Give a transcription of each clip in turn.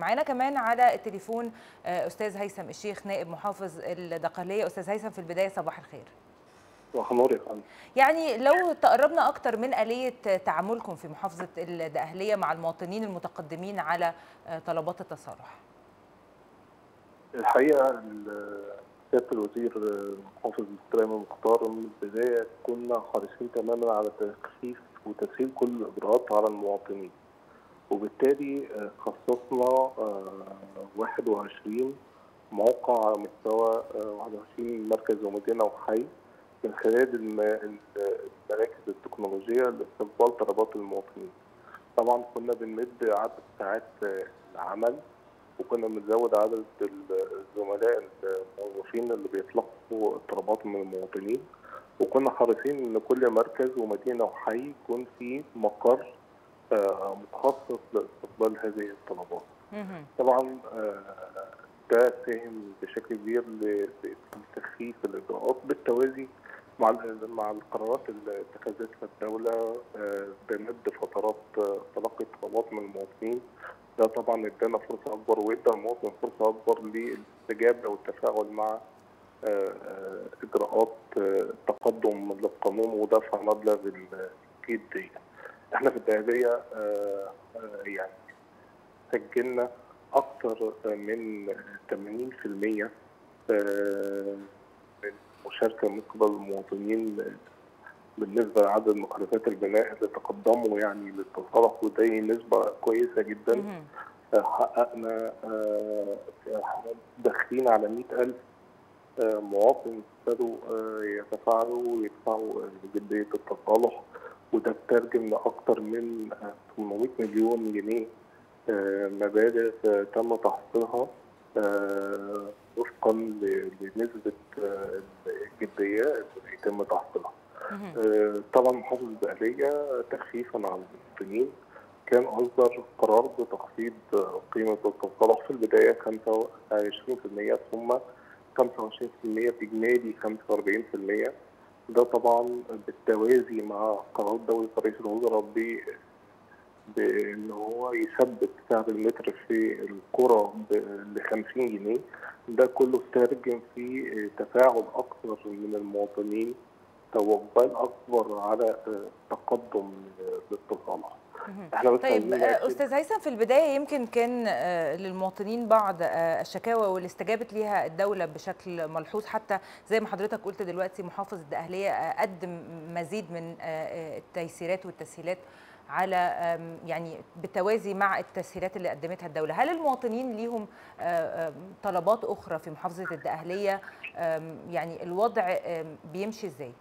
معانا كمان على التليفون استاذ هيثم الشيخ نائب محافظ الدقهليه استاذ هيثم في البدايه صباح الخير صباح النور يا فندم يعني لو تقربنا اكتر من اليه تعاملكم في محافظه الدقهليه مع المواطنين المتقدمين على طلبات التصالح الحقيقه سياده الوزير محافظ الدكتور مختار من البدايه كنا حريصين تماما على تخفيف وتسهيل كل الاجراءات على المواطنين وبالتالي خصصنا 21 موقع على مستوى 21 مركز ومدينه وحي من خلال المراكز التكنولوجيه لاستقبال طلبات المواطنين. طبعا كنا بنمد عدد ساعات العمل وكنا بنزود عدد الزملاء الموظفين اللي بيتلقوا الطلبات من المواطنين وكنا حريصين ان كل مركز ومدينه وحي يكون في مقر متخصص لاستقبال هذه الطلبات. طبعا ده ساهم بشكل كبير لتخفيف الاجراءات بالتوازي مع مع القرارات اللي اتخذتها الدوله بمد فترات تلقي الطلبات من المواطنين ده طبعا ادانا فرصه اكبر وادى المواطن فرصه اكبر للاستجابه والتفاعل مع اجراءات تقدم للقانون ودفع مبلغ الجديه. احنا في الدهبيه يعني سجلنا اكثر من 80% من مشاركه من قبل المواطنين بالنسبه لعدد مخالفات البناء اللي تقدموا يعني للتصالح ودي نسبه كويسه جدا حققنا داخلين على 100000 مواطن ابتدوا يتفاعلوا ويدفعوا جديه التصالح وده ترجم لاكثر من 800 مليون جنيه مبالغ تم تحصيلها وفقا لنسبه الجديه اللي يتم تحصيلها. طبعا محافظه الدقهليه تخفيفا على المواطنين كان اصدر قرار بتخفيض قيمه التصالح في البدايه 25% ثم 25% باجمالي 45% ده طبعا بالتوازي مع قرار دولة رئيس الوزراء ب بان هو يثبت سعر المتر في القرى ل 50 جنيه ده كله ترجم في تفاعل اكثر من المواطنين توقال اكبر على تقدم للتصالح. احنا طيب استاذ هيثم في البدايه يمكن كان للمواطنين بعض الشكاوى واللي استجابت ليها الدوله بشكل ملحوظ حتى زي ما حضرتك قلت دلوقتي محافظ الدقهليه قدم مزيد من التيسيرات والتسهيلات على يعني بالتوازي مع التسهيلات اللي قدمتها الدوله، هل المواطنين ليهم طلبات اخرى في محافظه الدقهليه يعني الوضع بيمشي ازاي؟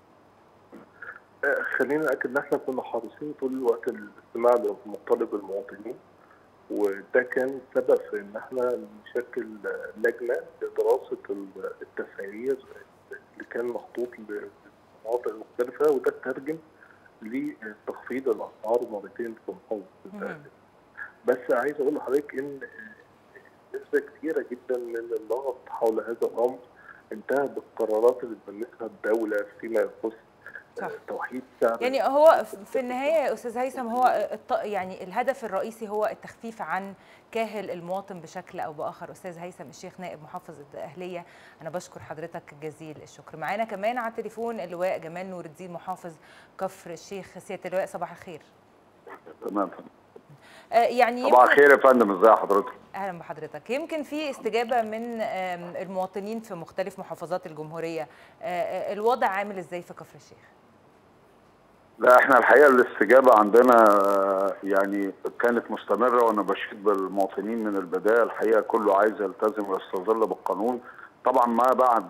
خلينا ناكد ان احنا كنا حريصين طول الوقت الاستماع لمطالب المواطنين وده كان سبب في ان احنا نشكل لجنه لدراسه التسعير اللي كان محطوط للمناطق المختلفه وده ترجم لتخفيض الاسعار مرتين في محافظه بس عايز اقول لحضرتك ان نسبه كثيره جدا من الضغط حول هذا الامر انتهى بالقرارات اللي بنتها الدوله فيما يخص صح. توحيد سعر يعني هو في النهايه يا استاذ هيثم هو يعني الهدف الرئيسي هو التخفيف عن كاهل المواطن بشكل او باخر استاذ هيثم الشيخ نائب محافظ الاهليه انا بشكر حضرتك جزيل الشكر معانا كمان على التليفون اللواء جمال نور الدين محافظ كفر الشيخ سياده اللواء صباح الخير تمام آه يعني صباح الخير يا فندم ازي حضرتك اهلا بحضرتك يمكن في استجابه من المواطنين في مختلف محافظات الجمهوريه آه الوضع عامل ازاي في كفر الشيخ لا احنا الحقيقه الاستجابه عندنا يعني كانت مستمره وانا بشيد بالمواطنين من البدايه الحقيقه كله عايز يلتزم ويستظل بالقانون طبعا ما بعد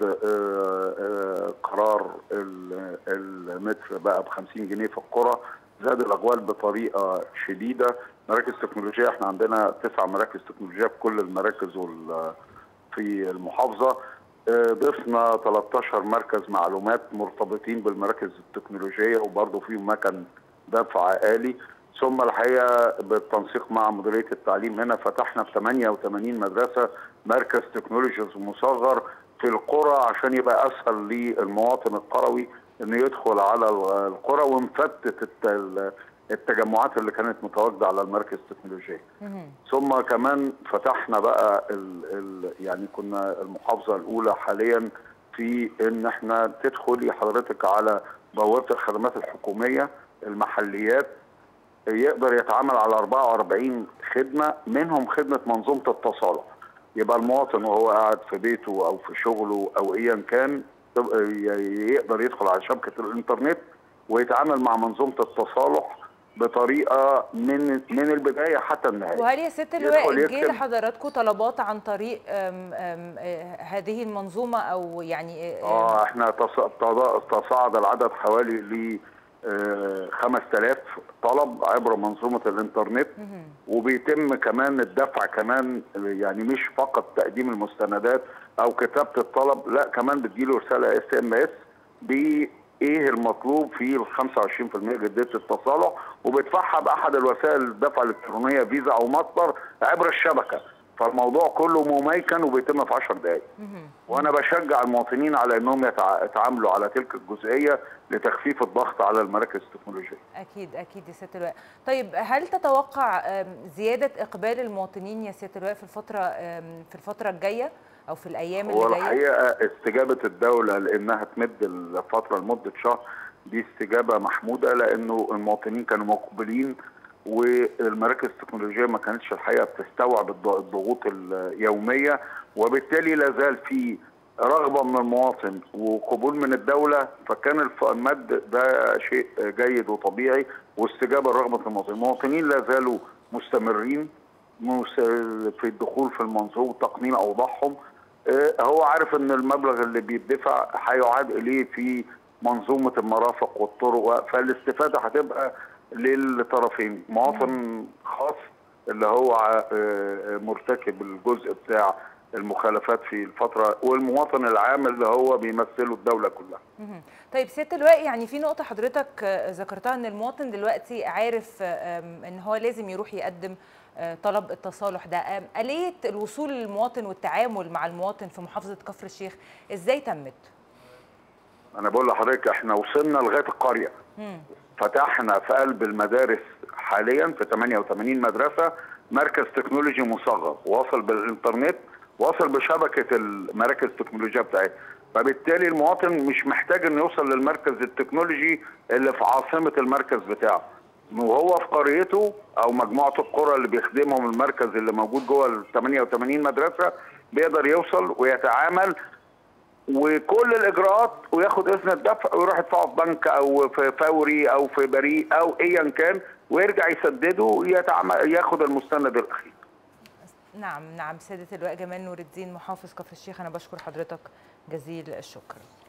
قرار المتر بقى ب 50 جنيه في القرى زاد الاقوال بطريقه شديده مراكز تكنولوجيه احنا عندنا تسع مراكز تكنولوجيه في كل المراكز في المحافظه ضفنا 13 مركز معلومات مرتبطين بالمراكز التكنولوجيه وبرضه فيهم مكن دفع آلي ثم الحقيقه بالتنسيق مع مديريه التعليم هنا فتحنا في 88 مدرسه مركز تكنولوجي مصغر في القرى عشان يبقى اسهل للمواطن القروي انه يدخل على القرى ونفتت التجمعات اللي كانت متواجده على المراكز التكنولوجيه مهم. ثم كمان فتحنا بقى ال ال يعني كنا المحافظه الاولى حاليا في ان احنا تدخلي حضرتك على بوابه الخدمات الحكوميه المحليات يقدر يتعامل على 44 خدمه منهم خدمه منظومه التصالح يبقى المواطن وهو قاعد في بيته او في شغله او ايا كان تبقى ي- يقدر يدخل على شبكه الانترنت ويتعامل مع منظومه التصالح بطريقه من من البدايه حتى النهايه وهل يا ست يدخل اللواء جه يكتب. لحضراتكم طلبات عن طريق أم أم آه، هذه المنظومه او يعني آه، اه احنا تص- تص- تصاعد العدد حوالي ل آه، 5000 طلب عبر منظومه الانترنت مهم. وبيتم كمان الدفع كمان يعني مش فقط تقديم المستندات او كتابه الطلب لا كمان بتجيله رساله اس ام اس بايه المطلوب في ال 25% جديه التصالح وبيدفعها باحد الوسائل الدفع الالكترونيه فيزا او ماستر عبر الشبكه فالموضوع كله مميكن وبيتم في 10 دقائق مهم. وانا بشجع المواطنين على انهم يتع- يتعاملوا على تلك الجزئيه لتخفيف الضغط على المراكز التكنولوجيه اكيد اكيد يا ست اللواء طيب هل تتوقع أم، زياده اقبال المواطنين يا ست اللواء في الفتره أم، في الفتره الجايه او في الايام هو اللي جايه الحقيقه استجابه الدوله لانها تمد الفتره لمده شهر دي استجابه محموده لانه المواطنين كانوا مقبلين والمراكز التكنولوجيه ما كانتش الحقيقه بتستوعب الض- الضغوط اليوميه وبالتالي لا زال في رغبه من المواطن وقبول من الدوله فكان الف- المد ده شيء جيد وطبيعي واستجابه لرغبه المواطنين، المواطنين لا زالوا مستمرين مس- في الدخول في المنظومه تقنين اوضاعهم آه، هو عارف ان المبلغ اللي بيدفع هيعاد اليه في منظومه المرافق والطرق فالاستفاده هتبقى للطرفين مواطن خاص اللي هو آه، مرتكب الجزء بتاع المخالفات في الفتره والمواطن العام اللي هو بيمثله الدوله كلها مهم. طيب سياده اللواء يعني في نقطه حضرتك آه، ذكرتها ان المواطن دلوقتي عارف آه، آم، ان هو لازم يروح يقدم آه، طلب التصالح ده آم، آلية الوصول للمواطن والتعامل مع المواطن في محافظة كفر الشيخ ازاي تمت؟ انا بقول لحضرتك احنا وصلنا لغايه القريه مم. فتحنا في قلب المدارس حاليا في 88 مدرسه مركز تكنولوجي مصغر واصل بالانترنت واصل بشبكه المراكز التكنولوجيه بتاعتها فبالتالي المواطن مش محتاج انه يوصل للمركز التكنولوجي اللي في عاصمه المركز بتاعه وهو في قريته او مجموعه القرى اللي بيخدمهم المركز اللي موجود جوه ال 88 مدرسه بيقدر يوصل ويتعامل وكل الاجراءات وياخد اذن الدفع ويروح يدفعه في بنك او في فوري او في بريء او ايا كان ويرجع يسدده ويتعامل ياخد المستند الاخير نعم نعم سيادة اللواء جمال نور الدين محافظ كفر الشيخ أنا بشكر حضرتك جزيل الشكر